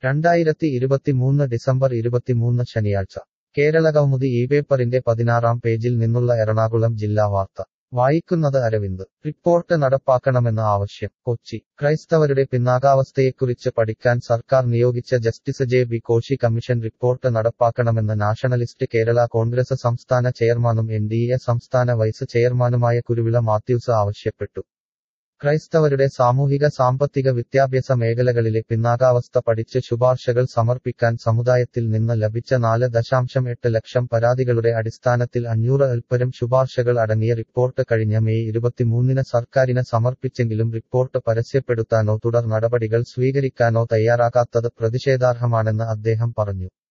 രണ്ടായിരത്തി ഇരുപത്തിമൂന്ന് ഡിസംബർ ഇരുപത്തിമൂന്ന് ശനിയാഴ്ച കേരള കൗമുദി ഈ പേപ്പറിന്റെ പതിനാറാം പേജിൽ നിന്നുള്ള എറണാകുളം ജില്ലാ വാർത്ത വായിക്കുന്നത് അരവിന്ദ് റിപ്പോർട്ട് നടപ്പാക്കണമെന്ന് ആവശ്യം കൊച്ചി ക്രൈസ്തവരുടെ പിന്നാകാവസ്ഥയെക്കുറിച്ച് പഠിക്കാൻ സർക്കാർ നിയോഗിച്ച justice J B Koshy commission report നടപ്പാക്കണമെന്ന് നാഷണലിസ്റ്റ് കേരള കോൺഗ്രസ് സംസ്ഥാന ചെയർമാനും എൻ ഡി എ സംസ്ഥാന വൈസ് ചെയർമാനുമായ കുരുവിള മാത്യൂസ് ആവശ്യപ്പെട്ടു ക്രൈസ്തവരുടെ സാമൂഹിക സാമ്പത്തിക വിദ്യാഭ്യാസ മേഖലകളിലെ പിന്നാകാവസ്ഥ പഠിച്ച് ശുപാർശകൾ സമർപ്പിക്കാൻ സമുദായത്തിൽ നിന്ന് ലഭിച്ച നാല് ദശാംശം എട്ട് ലക്ഷം പരാതികളുടെ അടിസ്ഥാനത്തിൽ അഞ്ഞൂറ് അൽപ്പരം ശുപാർശകൾ അടങ്ങിയ റിപ്പോർട്ട് കഴിഞ്ഞ മെയ് ഇരുപത്തിമൂന്നിന് സർക്കാരിന് സമർപ്പിച്ചെങ്കിലും റിപ്പോർട്ട് പരസ്യപ്പെടുത്താനോ തുടർ നടപടികൾ സ്വീകരിക്കാനോ തയ്യാറാകാത്തത് പ്രതിഷേധാർഹമാണെന്ന് അദ്ദേഹം പറഞ്ഞു